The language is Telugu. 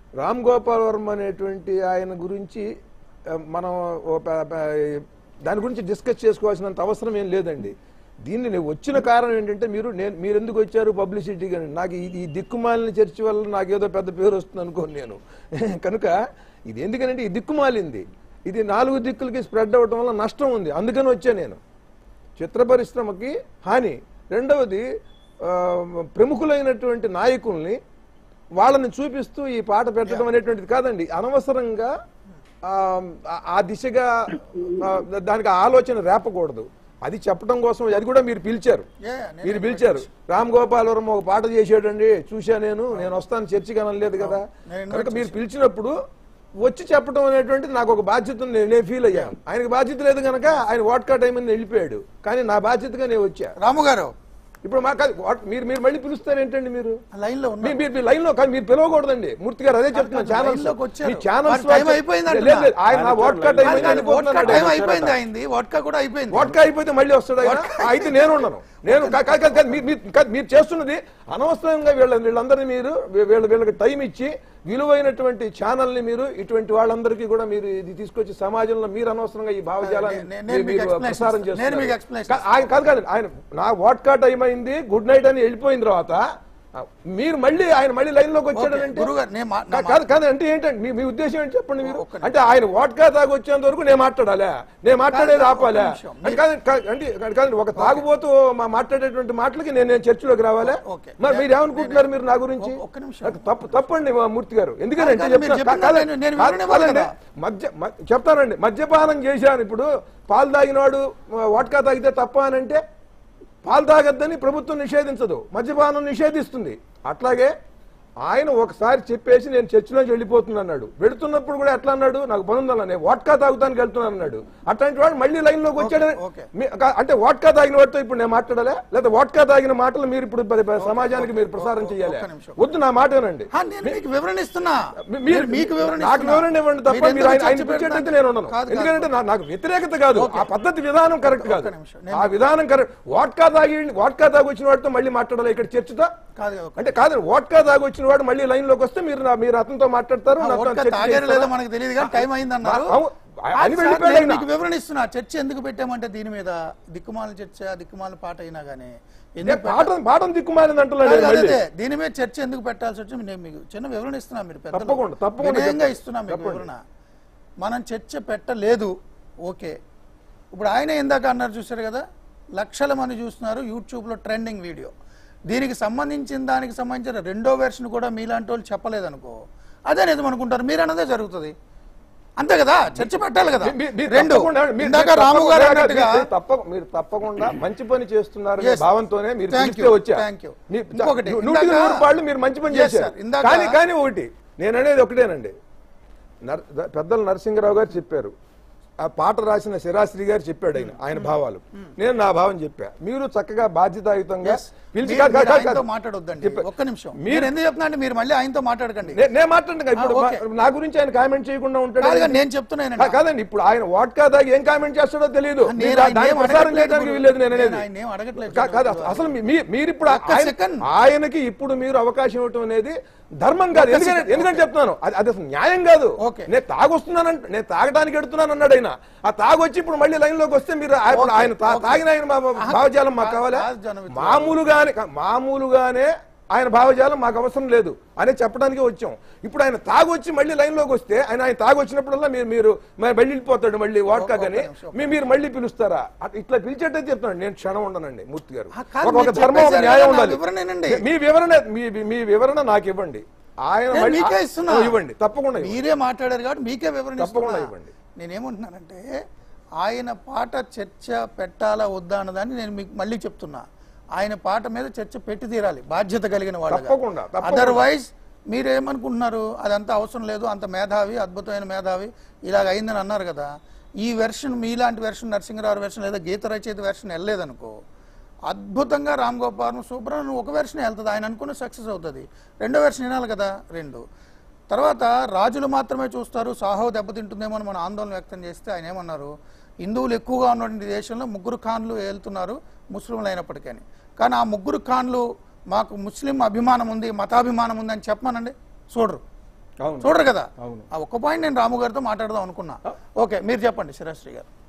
రామ్ గోపాల్ వర్మ అనేటువంటి ఆయన గురించి ఆ, మనం ఓ ప- ప- దాని గురించి డిస్కస్ చేసుకోవాల్సినంత అవసరం ఏం లేదండి దీన్ని నేను వచ్చిన కారణం ఏంటంటే మీరు నేను మీరు ఎందుకు వచ్చారు పబ్లిసిటీ కానీ నాకు ఈ- ఈ దిక్కుమాలిన చర్చి వల్ల నాకు ఏదో పెద్ద పేరు వస్తుంది అనుకోను నేను కనుక ఇది ఎందుకంటే ఈ దిక్కుమాలింది ఇది నాలుగు దిక్కులకి స్ప్రెడ్ అవ్వటం వల్ల నష్టం ఉంది అందుకని వచ్చా నేను చిత్ర పరిశ్రమకి హాని రెండవది ఆ, ప్రముఖులైనటువంటి నాయకుల్ని వాళ్ళని చూపిస్తూ ఈ పాట పెట్టడం అనేటువంటిది కాదండి అనవసరంగా ఆ, ఆ- ఆ దిశగా ఆ, దానికి ఆలోచన రేపకూడదు అది చెప్పడం కోసం అది కూడా మీరు పిలిచారు Yeah, నేను మీరు పిలిచారు రామ్ గోపాల్ వర్మ ఒక పాట చేసాడండి చూశా నేను నేను వస్తాను చర్చికి అనలేదు కదా నేను కనుక మీరు పిలిచినప్పుడు వచ్చి చెప్పడం అనేటువంటిది నాకు ఒక బాధ్యత ఉంది, నేను ఫీల్ అయ్యాను ఆయనకి బాధ్యత లేదు కనుక ఆయన వాట్కా టైం అని వెళ్ళిపోయాడు కానీ నా బాధ్యతగా నేను వచ్చా రాము గారు ఇప్పుడు మాకు అది వాట్- మీరు మీరు మళ్ళీ పిలుస్తారు ఏంటండి మీరు లైన్ లో ఉన్నారు మీ- మీరు లైన్ లో కానీ మీరు పిలవకూడదండి మూర్తి గారు అదే చెప్తున్నాను ఛానల్స్ లైన్లోకి వచ్చారు. మీ ఛానల్స్ మరి టైం అయిపోయింది అంటున్నా. లేదు, లేదు, ఆయన నా వాట్కా టైం కాదు, అయింది కాదు, వోడ్కా వెళ్ళిపోతున్నాడు టైం ఆయన. అయిపోయింది అయింది వోడ్కా కూడా అయిపోయింది వాట్కా అయిపోతే మళ్ళీ వస్తాడు ఆయన అయితే నేను ఉండను నేను కా- కా- కా- కాదు, మీరు- మీరు- కాదు, మీరు చేస్తున్నది అనవసరంగా వీళ్ళ వీళ్ళందరినీ మీరు వీ- వీళ్ళ వీళ్ళకి టైం ఇచ్చి విలువైనటువంటి ఛానల్ ని మీరు ఇటువంటి వాళ్ళందరికీ కూడా మీరు ఇది తీసుకొచ్చి సమాజంలో మీరు అనవసరంగా ఈ భావజాలాన్ని నేను- నేను మీరు మీకు explanation ప్రసారం ఇస్తాను. నేను మీకు చేస్తున్నారు explanation కా- ఆయన కాదు కాదు ఆయన నా వాట్కా టైం అయింది గుడ్ నైట్ అని వెళ్ళిపోయిన తర్వాత ఆ, మీరు మళ్ళీ ఆయన మళ్ళీ లైన్ లోకి వచ్చాడనంటే గురుగారు, నేను మా- నా కా- కాదు కాదు అంటే ఏంటంటే మీ మీ ఉద్దేశం ఏంటి చెప్పండి మీరు ఒక్క అంటే ఆయన వాట్కా తాగి వచ్చేంత వరకు నేను మాట్లాడాలా నేను మాట్లాడేది కాదు, ఆపాలా ఒక్క నిమిషం. అంటే కాదు కా- అంటే కాదు, కాదు ఒక తాగుబోతూ మా- మాట్లాడేటువంటి మాటలకి నేను నేను చర్చిలోకి రావాలా ఓకే. మరి మీరు ఏమనుకుంటున్నారు మీరు నా గురించి ఒక్క నిమిషం. నాకు తప్పు తప్పండి మా మూర్తి గారు ఎందుకంటే కాదు, మీరు చెప్తున్నా- చెప్పిన కాదు, నేను- నేను కాదు, వివరణ ఇవ్వాలి కాదండి. కదా. మద్య మ- చెప్తానండి మద్యపానం చేశాను ఇప్పుడు పాలు తాగినవాడు వాట్కా తాగితే తప్ప అని అంటే పాలు తాగద్దని ప్రభుత్వం నిషేధించదు మద్యపానం నిషేధిస్తుంది అట్లాగే ఆయన ఒకసారి చెప్పేసి నేను చర్చిలోంచి వెళ్ళిపోతున్నా అన్నాడు వెళుతున్నప్పుడు కూడా ఎట్లా అన్నాడు నాకు పనుందన్న నేను వాట్కా తాగుతానికి వెళ్తున్నాను అన్నాడు అట్లాంటి వాడు మళ్ళీ లైన్ లోకి వచ్చాడు ఓకే. మీ- కా- అంటే వాట్కా తాగిన వాడితో ఇప్పుడు నేను మాట్లాడాలా లేదా వాట్కా తాగిన మాటలు మీరు ఇప్పుడు ప- ప- సమాజానికి మీరు ప్రసారం చేయాలి ఒక్క నిమిషం. వద్దు నా మాట వినండి ఆ, నేను మీకు వివరణ ఇస్తున్నా మీ- మీరు మీకు వివరణ నాకు ఇస్తున్నా. వివరణ ఇవ్వండి తప్ప మీరు మీరు ఆయన ఎందుకు ఆయన చర్చ పిలిచేటైతే పెడతారు? నేను ఉండను కాదు, కాదు. ఎందుకంటే నా- నాకు వ్యతిరేకత కాదు ఆ పద్ధతి విధానం కరెక్ట్ కాదు ఒక్క నిమిషం. నేను- ఆ విధానం కరెక్ట్ వాట్కా తాగి వాట్కా తాగి వచ్చిన వాడితో మళ్ళీ మాట్లాడాలి ఇక్కడ చర్చతో కాదు కాదు. అంటే కాదు వాట్కా తాగి వచ్చిన వాడు మళ్ళీ లైన్ లోకి వస్తే మీరు నా- మీరు అతనితో మాట్లాడతారు ఆ, నాతో వోడ్కా చర్చ తాగారో చేస్తారా? లేదో మనకు తెలియదు కానీ టైం అయింది అన్నారు అవును. అని సార్, వెళ్ళిపోయాడు నేను ఆయన. మీకు వివరణ ఇస్తున్నా చర్చ ఎందుకు పెట్టామంటే దీని మీద దిక్కుమాల చర్చ దిక్కుమాల పాట అయినా గానీ నేను ఎందుకు పెట్ట- పాఠం పాఠం దిక్కుమాలింది అంటున్నాడు కాదు, నేను అదే, మళ్ళీ అదే. దీని మీద చర్చ ఎందుకు పెట్టాల్సి వచ్చి నేను మీకు చిన్న వివరణ ఇస్తున్నా మీరు పెద్దలు. తప్పకుండా, తప్పకుండా వినయంగా చెప్పండి. ఇస్తున్నా మీకు చెప్పండి. వివరణ మనం చర్చ పెట్టలేదు ఓకే ఇప్పుడు ఆయన ఇందాక అన్నారు చూశారు కదా లక్షల మంది చూస్తున్నారు యూట్యూబ్లో ట్రెండింగ్ వీడియో దీనికి సంబంధించిన దానికి సంబంధించిన రెండో వెర్షన్ కూడా మీలాంటి వాళ్ళు చెప్పలేదనుకో అదే నిజం అనుకుంటారు మీరు అన్నదే జరుగుతుంది అంతే కదా చర్చ పెట్టాలి కదా మీ- మీరు రెండు తప్పకుండా- మీరు- ఇందాక మీరు రాము గారు తప్పకుండా- అన్నట్టుగా మీరు తప్ప- మీరు తప్పకుండా మంచి పని చేస్తున్నారు Yes. భావంతోనే మీరు Thank పిలిస్తే you. వచ్చా Thank you. మీ- ఇంకొకటి, ను- నూటికి ఇందాక- నూరు పాళ్ళు మీరు మంచి పని Yes, చేశారు sir. ఇందాక- కానీ కానీ ఒకటి నేను అనేది ఒకటేనండి నర్- పెద్దలు నరసింహరావు గారు చెప్పారు ఆ పాట రాసిన శిరాశ్రీ గారు చెప్పాడు ఆయన ఆయన భావాలు నేను నా భావం చెప్పా మీరు చక్కగా బాధ్యతాయుతంగా Yes. పిలిచి మీరు- కాదు, కాదు, మీరు కాదు, ఆయనతో కాదు. మాట్లాడొద్దండి చెప్పా. ఒక్క నిమిషం మీరు- మీరు ఎందుకు చెప్తున్నా అంటే మీరు మళ్ళీ ఆయనతో మాట్లాడకండి నే- నేను మాట్లాడండి ఇప్పుడు ఆ, ఓకే. మా- నా గురించి ఆయన కామెంట్ చేయకుండా ఉంటాడు కాదు కానీ నేను చెప్తున్నానండి. కా- కాదండి ఇప్పుడు ఆయన వాట్కా దాగి ఏం కామెంట్ చేస్తాడో తెలియదు నేను మీరు దా- ఆయన దాన్ని ఏం ప్రసారం అడగట్లేదు చేయడానికి ఇప్పుడు. వీల్లేదు నేను నేను అనేది ఆయన ఏం అడగట్లేదు కా- కాదు అసలు- అసలు మీ- మీ- మీరు ఇప్పుడు ఒక్క ఆయన- సెకండ్. ఆయనకి ఇప్పుడు మీరు అవకాశం ఇవ్వటం అనేది ధర్మం కాదు ఒక్క ఎందుకంటే సెకండ్. ఎందుకంటే చెప్తున్నాను అది అది అసలు న్యాయం కాదు ఓకే. నేను తాగొస్తున్నానంటే నేను తాగడానికి ఎడుతున్నాను అన్నాడు ఆయన ఆ తాగొచ్చి ఇప్పుడు మళ్ళీ లైన్ లోకి వస్తే మీరు ఆ- ఇప్పుడు ఓకే, ఆయన తా- ఓకే. తాగిన ఆయన మా- మా- భావజాలం మాకు కాదు, కావాలా కాదు జనమిత్రులు. మామూలుగానే కా- మామూలుగానే ఆయన భావజాలం మాకు అవసరం లేదు అని చెప్పడానికి వచ్చాం ఇప్పుడు ఆయన తాగొచ్చి మళ్ళీ లైన్ లోకి వస్తే ఆయన ఆయన తాగొచ్చినప్పుడల్లా మీరు మీరు మరి మళ్ళీ వెళ్ళిపోతాడు మళ్ళీ వాట్కా ఒక్క కానీ నిమిషం. మీ- మీరు మళ్ళీ పిలుస్తారా అట్- ఇట్లా పిలిచేటట్టు చెప్తాను నేను క్షణం ఉండనండి మూర్తి గారు ఆ, కాదు, ఒక- ఒక మీరు ధర్మం ఒక చెప్పేశారు న్యాయం కదా, నా ఉండాలి వివరణ వినండి. మీ వివరణ మీ మీ వివరణ నాకు ఇవ్వండి ఆయన నేను మళ్ళీ- మీకే ఇస్తున్నా ఆ, ఇవ్వండి తప్పకుండా ఇవ్వండి. మీరే మాట్లాడారు కాబట్టి మీకే వివరణ తప్పకుండా ఇస్తున్నా. ఇవ్వండి. నేనేమంటున్నానంటే ఆయన పాట చర్చ పెట్టాలా వద్దా అన్నదాన్ని నేను మీకు మళ్ళీ చెప్తున్నా ఆయన పాట మీద చర్చ పెట్టి తీరాలి బాధ్యత కలిగిన వాళ్ళు తప్పకుండా, తప్పకుండా. అదర్వైజ్ మీరేమనుకుంటున్నారు అదంతా అవసరం లేదు అంత మేధావి అద్భుతమైన మేధావి ఇలాగ అయిందని అన్నారు కదా ఈ వెర్షన్ మీలాంటి వెర్షన్ నరసింహరావు వెర్షన్ లేదా గీత రచయిత వెర్షన్ వెళ్ళలేదనుకో అద్భుతంగా రామ్ గోపాల్ సుబ్రహ్మణ్యం ఒక వెర్షన్ వెళ్తుంది ఆయన అనుకున్న సక్సెస్ అవుతుంది రెండో వెర్షన్ వినాలి కదా రెండు తర్వాత రాజులు మాత్రమే చూస్తారు సాహో దెబ్బతింటుందేమో అని మనం ఆందోళన వ్యక్తం చేస్తే ఆయన ఏమన్నారు హిందువులు ఎక్కువగా ఉన్నటువంటి దేశంలో ముగ్గురు ఖాన్లు ఏలుతున్నారు ముస్లింలు అయినప్పటికీ కానీ ఆ ముగ్గురు ఖాన్లు మాకు ముస్లిం అభిమానం ఉంది మతాభిమానం ఉంది అని చెప్పమనండి చూడరు అవును. చూడరు కదా అవును. ఆ ఒక్క పాయింట్ నేను రాము గారితో మాట్లాడదాం అనుకున్నా ఓకే మీరు చెప్పండి శిరాశ్రీ గారు